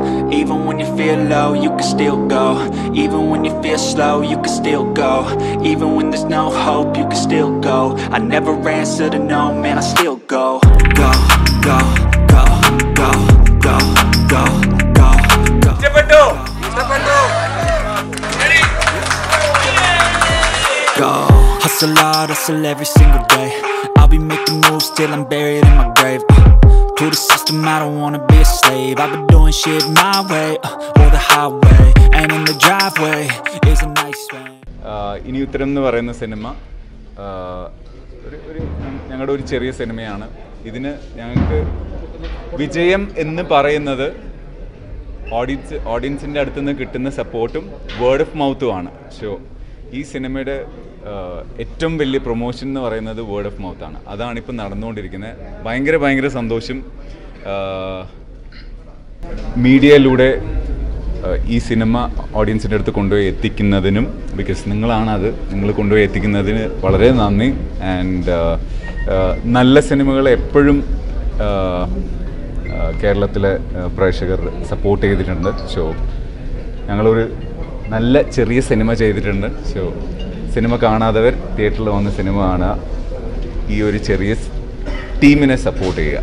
Even when you feel low, you can still go. Even when you feel slow, you can still go. Even when there's no hope, you can still go. I never answer to no, man, I still go. Go, go, go, go, go, go, go, go. ഇഷ്ടപ്പെട്ടു ഇഷ്ടപ്പെട്ടു go. Hustle hard, hustle every single day. I'll be making moves till I'm buried in my grave. Uh, to the system, I don't wanna be a slave. I've been doing shit my way, uh, or the highway. And in the driveway is a nice range. ആഹ് ഇനി ഉത്തരം എന്ന് പറയുന്ന cinema ആഹ് ഒരു ഒരു ഞങ്ങളുടെ ഒരു ചെറിയ സിനിമയാണ് ഇതിന് ഞങ്ങൾക്ക് വിജയം എന്ന് പറയുന്നത് ഓഡിയൻസ് ഓഡിയൻസിൻ്റെ അടുത്ത് നിന്ന് കിട്ടുന്ന സപ്പോർട്ടും വേർഡ് ഓഫ് മൗത്തുമാണ് ഷോ ഈ സിനിമയുടെ ആഹ് ഏറ്റവും വലിയ പ്രൊമോഷൻ എന്ന് പറയുന്നത് വേർഡ് ഓഫ് മൗത്താണ് അതാണ് ഇപ്പം നടന്നുകൊണ്ടിരിക്കുന്നത് ഭയങ്കര ഭയങ്കര സന്തോഷം ആഹ് മീഡിയയിലൂടെ ഏഹ്, ഈ സിനിമ ഓഡിയൻസിൻ്റെ അടുത്ത് കൊണ്ടുപോയി എത്തിക്കുന്നതിനും ബിക്കോസ് നിങ്ങളാണ് അത് നിങ്ങൾ കൊണ്ടുപോയി എത്തിക്കുന്നതിന് വളരെ നന്ദി ആൻഡ് നല്ല സിനിമകൾ എപ്പോഴും ഏഹ്, ഏഹ്, കേരളത്തിലെ ഏഹ്, പ്രേക്ഷകർ സപ്പോർട്ട് ചെയ്തിട്ടുണ്ട് ഷോ ഞങ്ങളൊരു നല്ല ചെറിയ സിനിമ ചെയ്തിട്ടുണ്ട് ഷോ സിനിമ കാണാത്തവർ തിയേറ്ററിൽ വന്ന് സിനിമ കാണുക ഈ ഒരു ചെറിയ ടീമിനെ സപ്പോർട്ട് ചെയ്യുക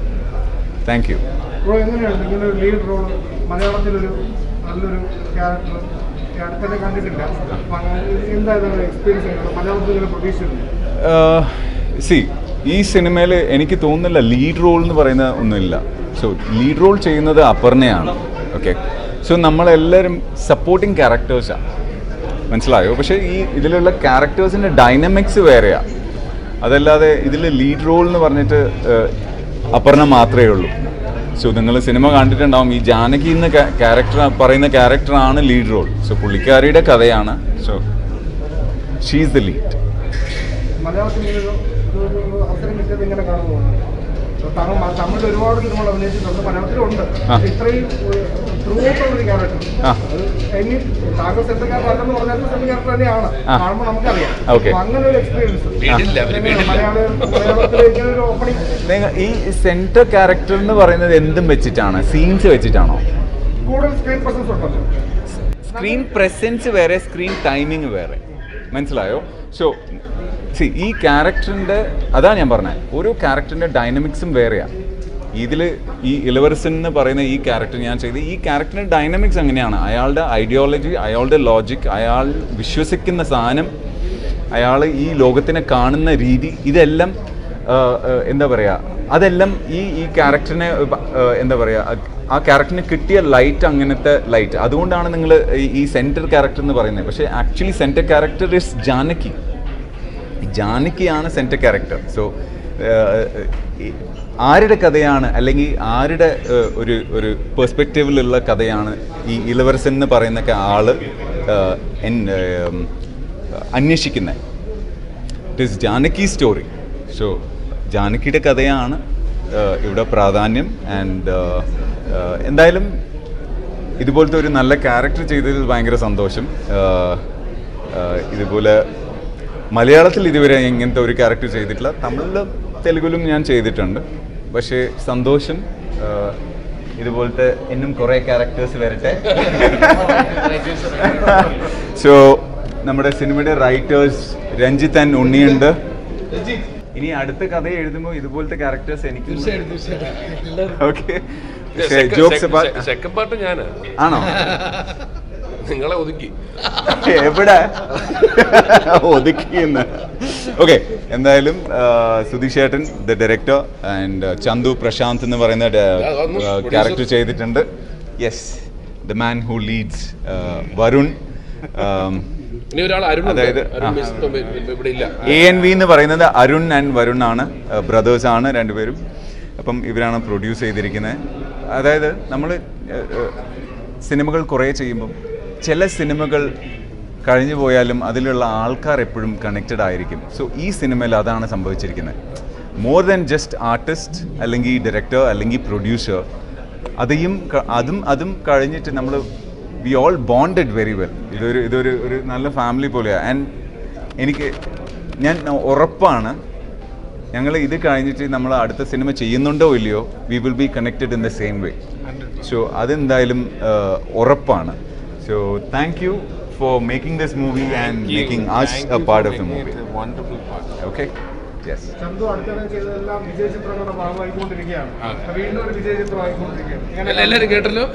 താങ്ക് യു ബ്രോ എങ്ങനെയാണ് ഇങ്ങനെ ഒരു ലീഡ് റോൾ മലയാളത്തിലൊരു നല്ലൊരു ക്യാരക്ടർ അടുത്തന്നെ കണ്ടിട്ടില്ല അപ്പൊ അങ്ങനെ എന്തായിരുന്നു എക്സ്പീരിയൻസ് മലയാളത്തിൽ ഇങ്ങനെ പ്രതീക്ഷിച്ചിട്ടുണ്ട് സി ഈ സിനിമയിൽ എനിക്ക് തോന്നുന്നില്ല ലീഡ് റോൾ എന്ന് പറയുന്ന ഒന്നുമില്ല സോ ലീഡ് റോൾ ചെയ്യുന്നത് അപർണയാണ് ഓക്കെ സോ നമ്മളെല്ലാവരും സപ്പോർട്ടിങ് ക്യാരക്ടേഴ്സാണ് മനസ്സിലായോ പക്ഷേ ഈ ഇതിലുള്ള ക്യാരക്ടേഴ്സിൻ്റെ ഡൈനമിക്സ് വേറെയാണ് അതല്ലാതെ ഇതിൽ ലീഡ് റോൾ എന്ന് പറഞ്ഞിട്ട് ഏഹ്, അപർണ മാത്രമേ ഉള്ളൂ സോ നിങ്ങൾ സിനിമ കണ്ടിട്ടുണ്ടാവും ഈ ജാനകി എന്ന ക്യാരക്ടർ പറയുന്ന ക്യാരക്ടറാണ് ലീഡ് റോൾ സോ പുള്ളിക്കാരിയുടെ കഥയാണ് സോ ഷീസ് ദ ലീഡ് മലയാളത്തിൽ ഇങ്ങനെ ഒരു ഒരു- ഒരു അവസരം കിട്ടിയത് ഇങ്ങനെ കാണുന്നു താങ്കൾ മ- തമിഴിൽ ഒരുപാട് സിനിമകൾ അഭിനയിച്ചിട്ടുണ്ട് മലയാളത്തിലുണ്ട് ആ. പക്ഷേ ഇത്രയും ത്രൂ ഒരു ക്യാരക്ടർ ആ. അത് ഇനി താങ്കൾ സെൻട്രൽ ക്യാരക്ടർ അല്ലെന്ന് പറഞ്ഞാൽ സെൻട്രൽ ക്യാരക്ടർ തന്നെയാണ് ആ. കാണുമ്പോൾ നമുക്കറിയാം ഓക്കെ. അപ്പൊ അങ്ങനെ ഒരു എക്സ്പീരിയൻസ് വീടില്ല അവര് വീടില്ല മലയാളത്തിൽ ഇങ്ങനെ ഒരു ഓപ്പണിംഗ് നിങ്ങൾ ഈ സെന്റർ ക്യാരക്ടർ എന്ന് പറയുന്നത് എന്തും വെച്ചിട്ടാണ് സീൻസ് വെച്ചിട്ടാണോ കൂടുതൽ സ്ക്രീൻ പ്രസൻസ് ഉണ്ടല്ലോ സ്ക്രീൻ പ്രസൻസ് വേറെ സ്ക്രീൻ ടൈമിങ് വേറെ മനസ്സിലായോ സോ സി ഈ ക്യാരക്ടറിൻ്റെ അതാ ഞാൻ പറഞ്ഞത് ഓരോ ക്യാരക്ടറിൻ്റെ ഡൈനമിക്സും വേറെയാണ് ഇതിൽ ഈ ഇലവറസൻ എന്ന് പറയുന്ന ഈ ക്യാരക്ടർ ഞാൻ ചെയ്ത് ഈ ക്യാരക്ടറിൻ്റെ ഡൈനമിക്സ് എങ്ങനെയാണ് അയാളുടെ ഐഡിയോളജി അയാളുടെ ലോജിക് അയാൾ വിശ്വസിക്കുന്ന സാധനം അയാൾ ഈ ലോകത്തിനെ കാണുന്ന രീതി ഇതെല്ലാം ആ, ആ, എന്താ പറയുക അതെല്ലാം ഈ ഈ ക്യാരക്ടറിനെ ആ, എന്താ പറയുക ആ ക്യാരക്ടറിന് കിട്ടിയ ലൈറ്റ് അങ്ങനത്തെ ലൈറ്റ് അതുകൊണ്ടാണ് നിങ്ങൾ ഈ സെൻറ്റർ ക്യാരക്ടർ എന്ന് പറയുന്നത് പക്ഷേ actually centre character is Janaki ജാനകിയാണ് സെൻറ്റർ ക്യാരക്ടർ സോ ആരുടെ കഥയാണ് അല്ലെങ്കിൽ ആരുടെ ഏഹ്, ഒരു ഒരു പെർസ്പെക്റ്റീവിലുള്ള കഥയാണ് ഈ ഇലവറസൻ എന്ന് പറയുന്ന ആള് ഏഹ്, എൻ- ഏഹ്, അന്വേഷിക്കുന്നത് it is Janaki story so ജാനകിയുടെ കഥയാണ് ഏഹ്, ഇവിടെ പ്രാധാന്യം ആൻഡ് എന്തായാലും ഇതുപോലത്തെ ഒരു നല്ല ക്യാരക്ടർ ചെയ്തതിൽ ഭയങ്കര സന്തോഷം ഏഹ്, ഏഹ്, ഇതുപോലെ മലയാളത്തിൽ ഇതുവരെ ഇങ്ങനത്തെ ഒരു ക്യാരക്ടർ ചെയ്തിട്ടില്ല തമിഴിലും തെലുഗിലും ഞാൻ ചെയ്തിട്ടുണ്ട് പക്ഷേ സന്തോഷം ഏഹ്, ഇതുപോലത്തെ ഇന്നും കുറേ ക്യാരക്ടേഴ്സ് വരട്ടെ സോ നമ്മുടെ സിനിമയുടെ റൈറ്റേഴ്സ് രഞ്ജിത്ത് ആൻഡ് ഉണ്ണിയുണ്ട് ഇനി അടുത്ത കഥ എഴുതുമ്പോൾ ഇതുപോലത്തെ ക്യാരക്ടേഴ്സ് എനിക്ക് ഓക്കെ ജോക്സ് സെക്കൻഡ് പാർട്ട് ഞാനാ ആണോ നിങ്ങളെ ഒതുക്കി എവിടെ ഒതുക്കിയെന്ന് ഓക്കെ എന്തായാലും സുധീഷ് ചേട്ടൻ the director and Chandu Prashanth എന്ന് പറയുന്ന ക്യാരക്ടർ ചെയ്തിട്ടുണ്ട് yes the man who leads Varun ഇനി ഒരാൾ അരുൺ അതായത്, അരുൺ ആ. മിസ് ഇപ്പം ഇവിടെ ഇല്ല എ എൻ വി എന്ന് പറയുന്നത് അരുൺ ആൻഡ് വരുൺ ആണ് ബ്രദേഴ്സ് ആണ് രണ്ടുപേരും അപ്പം ഇവരാണ് പ്രൊഡ്യൂസ് ചെയ്തിരിക്കുന്നത് അതായത് നമ്മൾ സിനിമകൾ കുറേ ചെയ്യുമ്പം ചില സിനിമകൾ കഴിഞ്ഞു പോയാലും അതിലുള്ള ആൾക്കാർ എപ്പോഴും കണക്റ്റഡ് ആയിരിക്കും സോ ഈ സിനിമയിൽ അതാണ് സംഭവിച്ചിരിക്കുന്നത് മോർ ദാൻ ജസ്റ്റ് ആർട്ടിസ്റ്റ് അല്ലെങ്കിൽ ഡയറക്ടർ അല്ലെങ്കിൽ പ്രൊഡ്യൂസർ അതെയും ക- അതും അതും കഴിഞ്ഞിട്ട് നമ്മൾ we all bonded very well ഇതൊരു ഇതൊരു ഒരു നല്ല ഫാമിലി പോലെയാണ് ആൻഡ് എനിക്ക് ഞാൻ ഉറപ്പാണ് ഞങ്ങൾ ഇത് കഴിഞ്ഞിട്ട് നമ്മൾ അടുത്ത സിനിമ ചെയ്യുന്നുണ്ടോ ഇല്ലയോ we will be connected in the same way so അതെന്തായാലും uh, ഉറപ്പാണ് so thank you for making this movie and making as a part of the movie okay yes Chandu അടുത്തിടെ ചെയ്തതെല്ലാം വിജയ ചിത്രങ്ങളുടെ ഭാഗമായിക്കൊണ്ടിരിക്കുകയാണ് അപ്പൊ വീണ്ടും ഒരു വിജയ ചിത്രമായിക്കൊണ്ടിരിക്കുകയാണ് എല്ലാ- എങ്ങനെ എല്ലാരും കേട്ടല്ലോ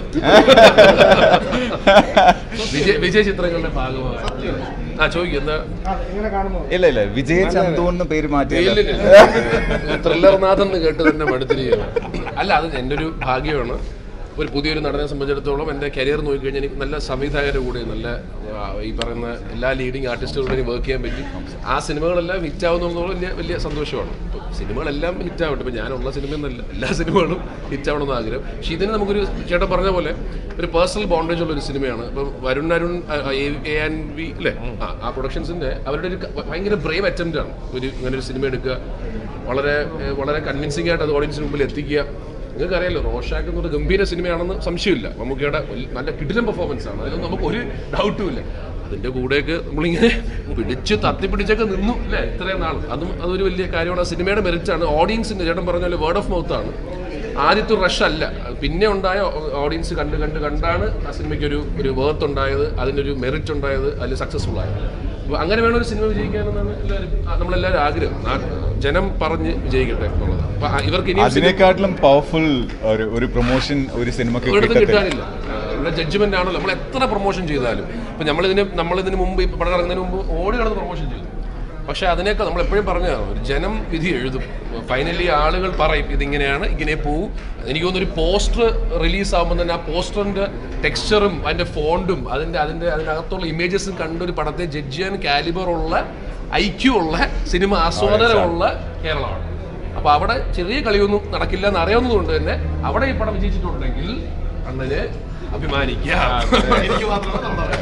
വിജയ വിജയ ചിത്രങ്ങളുടെ ഭാഗമാണ് ആ ചോദിക്കും എന്താ ആ, എങ്ങനെ കാണുന്നു ഇല്ല ഇല്ല വിജയ ചന്തു എന്ന് പേര് മാറ്റിയല്ല ത്രില്ലർനാഥ് എന്ന് കേട്ട് തന്നെ മടുത്തിരിക്കുകയാണ് അല്ല അത് എൻ്റെ ഒരു ഭാഗ്യമാണ് ഒരു പുതിയൊരു നടനെ സംബന്ധിച്ചിടത്തോളം എൻ്റെ കരിയർ നോക്കിക്കഴിഞ്ഞാൽ എനിക്ക് നല്ല സംവിധായകരുടെ കൂടെ നല്ല ആ, ഈ പറയുന്ന എല്ലാ ലീഡിങ് ആർട്ടിസ്റ്റുകളുടെയും വർക്ക് ചെയ്യാൻ പറ്റി ആ സിനിമകളെല്ലാം ഹിറ്റ് ആവുന്നതോളം വലിയ വലിയ സന്തോഷമാണ് ഇപ്പം സിനിമകളെല്ലാം ഹിറ്റ് ആവട്ടെ ഇപ്പം ഞാനുള്ള സിനിമയെന്നല്ല എല്ലാ സിനിമകളും ഹിറ്റ് ആവണമെന്ന് ആഗ്രഹം പക്ഷേ ഇതിന് നമുക്കൊരു ചേട്ടൻ പറഞ്ഞ പോലെ ഒരു പേഴ്സണൽ ബോണ്ടേജ് ഉള്ള ഒരു സിനിമയാണ് ഇപ്പം വരുൺ അരുൺ എ ആൻഡ് വി അല്ലേ ആ ആ പ്രൊഡക്ഷൻസിൻ്റെ അവരുടെ ഒരു ക- ഭയങ്കര ബ്രേവ് അറ്റംപ്റ്റ് ആണ് ഒരു ഇങ്ങനെ ഒരു സിനിമ എടുക്കുക വളരെ ഏഹ്, വളരെ കൺവിൻസിംഗ് ആയിട്ട് അത് ഓഡിയൻസിന് മുമ്പിൽ എത്തിക്കുക നിങ്ങൾക്ക് അറിയാലോ റോഷാക്ക് എന്നൊരു ഗംഭീര സിനിമയാണെന്ന് സംശയമില്ല മമ്മൂക്കയുടെ വലിയ- നല്ല കിടിലം പെർഫോമൻസ് ആണ് അതിലൊന്നും നമുക്ക് ഒരു ഡൗട്ടും ഇല്ല അതിന്റെ കൂടെയൊക്കെ നമ്മളിങ്ങനെ പിടിച്ച് തത്തിപ്പിടിച്ചൊക്കെ നിന്നു അല്ലേ ഇത്രയും നാൾ അതും അതൊരു വലിയ കാര്യമാണ് ആ സിനിമയുടെ മെറിറ്റ് ആണ് ഓഡിയൻസിന്റെ ചേട്ടൻ പറഞ്ഞ പോലെ വേർഡ് ഓഫ് മൗത്ത് ആണ് ആദ്യത്തെ റഷ് അല്ല പിന്നെ ഉണ്ടായ ഓഡിയൻസ് കണ്ട് കണ്ട് കണ്ടാണ് ആ സിനിമയ്ക്ക് ഒരു ഒരു വേർത്ത് ഉണ്ടായത് അതിനൊരു മെറിറ്റ് ഉണ്ടായത് അതിൽ സക്സസ്ഫുൾ ആയത് അപ്പോൾ അങ്ങനെ വേണം ഒരു സിനിമ വിജയിക്കാനെന്നാണ് എല്ലാവരും ആ, നമ്മളെല്ലാവരും ആഗ്രഹം ആ, ജനം പറഞ്ഞ് വിജയിക്കട്ടെ എന്നുള്ളത് അപ്പോൾ ഇവർക്ക് ഇനിയും സിനിമ- അതിനേക്കാട്ടിലും പവർഫുൾ ഒരു ഒരു പ്രൊമോഷൻ ഒരു സിനിമക്ക് ഒരിടത്തും കിട്ടത്തില്ല കിട്ടാനില്ല ഇവിടെ ജഡ്ജ്മെന്റ് ആണല്ലോ നമ്മൾ എത്ര പ്രൊമോഷൻ ചെയ്താലും ഇപ്പൊ നമ്മളിതിന് നമ്മളിതിന് മുമ്പ് ഈ പടം ഇറങ്ങുന്നതിന് മുമ്പ് ഓടി കിടന്ന് പ്രൊമോഷൻ ചെയ്തു പക്ഷെ അതിനേക്കാൾ നമ്മൾ എപ്പോഴും പറഞ്ഞതാണ് ഒരു ജനം വിധി എഴുതും ഫൈനലി ആളുകൾ പറയും ഇതിങ്ങനെയാണ് ഇങ്ങനെ പോവും എനിക്ക് തോന്നുന്നു ഒരു പോസ്റ്റർ റിലീസ് ആകുമ്പോൾ തന്നെ ആ പോസ്റ്ററിന്റെ ടെക്സ്ചറും അതിന്റെ ഫോണ്ടും അതിന്റെ അതിന്റെ അതിനകത്തുള്ള ഇമേജസും കണ്ടൊരു പടത്തെ ജഡ്ജ് ചെയ്യാൻ കാലിബർ ഉള്ള ഐക്യു ഉള്ള സിനിമ ആസ്വാദനമുള്ള കേരളമാണ് അപ്പൊ അവിടെ ചെറിയ കളിയൊന്നും നടക്കില്ല എന്ന് അറിയാവുന്നതുകൊണ്ട് തന്നെ അവിടെ ഈ പടം വിജയിച്ചിട്ടുണ്ടെങ്കിൽ അണ്ണന് അഭിമാനിക്കാം എനിക്ക് മാത്രമേ തന്നത്.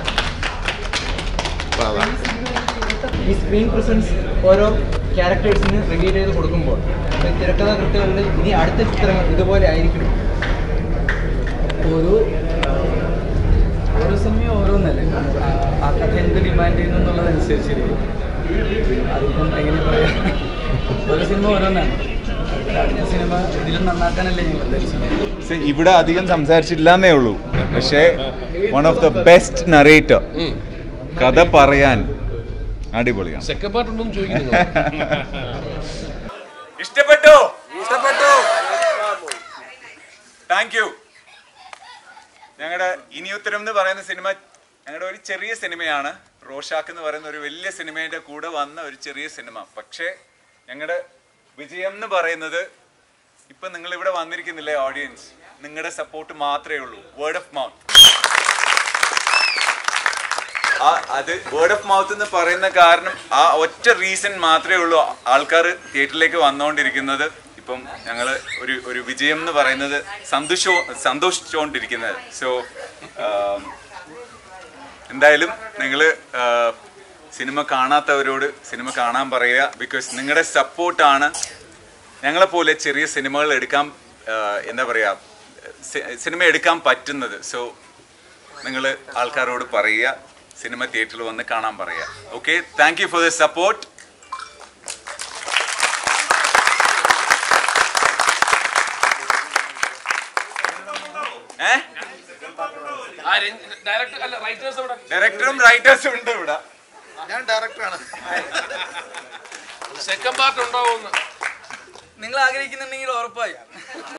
അപ്പൊ അതാ. ഈ സ്ക്രീൻ പ്രസൻസ് ഓരോ ക്യാരക്ടേഴ്സിന് റിവീൽ ചെയ്ത് കൊടുക്കുമ്പോൾ അപ്പോൾ ഈ തിരക്കഥാകൃത്തുകളിൽ ഇനി അടുത്ത ചിത്രങ്ങൾ ഇതുപോലെ ആയിരിക്കും ഓരോ ഓരോ സിനിമയും ഓരോന്നല്ലേ ആ, ആ കഥ എന്ത് ഡിമാൻഡ് ചെയ്യുന്നു എന്നുള്ളതനുസരിച്ചിരിക്കും അതിപ്പം എങ്ങനെ പറയാം ഓരോ സിനിമ ഓരോന്നാണ് അടുത്ത സിനിമ ഇതിലും നന്നാക്കാനല്ലേ ഞങ്ങൾ ഉദ്ദേശിക്കുന്നത് See, ഇവിടെ അധികം സംസാരിച്ചില്ലെന്നേ ഉള്ളൂ പക്ഷേ one of the best narrator ഉം. കഥ പറയാൻ അടിപൊളിയാണ് സെക്കൻഡ് പാർട്ട് ഉണ്ടോന്ന് ചോദിക്കുന്നു ഇഷ്ടപ്പെട്ടു ഇഷ്ടപ്പെട്ടു താങ്ക് യു ഞങ്ങളുടെ ഇനി ഉത്തരം എന്ന് പറയുന്ന സിനിമ ഞങ്ങളുടെ ഒരു ചെറിയ സിനിമയാണ് റോഷാക്ക് എന്ന് പറയുന്ന ഒരു വലിയ സിനിമയുടെ കൂടെ വന്ന ഒരു ചെറിയ സിനിമ പക്ഷേ ഞങ്ങളുടെ വിജയം എന്ന് പറയുന്നത് ഇപ്പൊ നിങ്ങൾ ഇവിടെ വന്നിരിക്കുന്നില്ലേ ഓഡിയൻസ് നിങ്ങളുടെ സപ്പോർട്ട് മാത്രമേ ഉള്ളൂ വേർഡ് ഓഫ് മൗത്ത് ആ അത് വേർഡ് ഓഫ് മൗത്ത് എന്ന് പറയുന്ന കാരണം ആ ഒറ്റ റീസൺ മാത്രമേ ഉള്ളൂ ആൾക്കാർ തിയേറ്ററിലേക്ക് വന്നുകൊണ്ടിരിക്കുന്നത് ഇപ്പം ഞങ്ങൾ ഒരു ഒരു വിജയം എന്ന് പറയുന്നത് സന്തോഷോ സന്തോഷിച്ചുകൊണ്ടിരിക്കുന്നത് സോ എന്തായാലും നിങ്ങൾ സിനിമ കാണാത്തവരോട് സിനിമ കാണാൻ പറയുക ബിക്കോസ് നിങ്ങളുടെ സപ്പോർട്ടാണ് ഞങ്ങളെപ്പോലെ ചെറിയ സിനിമകൾ എടുക്കാൻ ആ, എന്താ പറയുക സി- സിനിമ എടുക്കാൻ പറ്റുന്നത് സോ നിങ്ങൾ ആൾക്കാരോട് പറയുക സിനിമ തിയേറ്ററിൽ വന്ന് കാണാൻ പറയുക okay thank you for the support ഏ ആ ഡയറക്ടർ അല്ല റൈറ്റേഴ്സ് അവിടെ ഡയറക്ടറും റൈറ്റേഴ്സും ഉണ്ട് ഇവിടെ സെക്കൻഡ് പാർട്ട് ഉണ്ടാവുമെന്ന് നിങ്ങൾ ആഗ്രഹിക്കുന്നുണ്ടെങ്കിൽ ഉറപ്പായി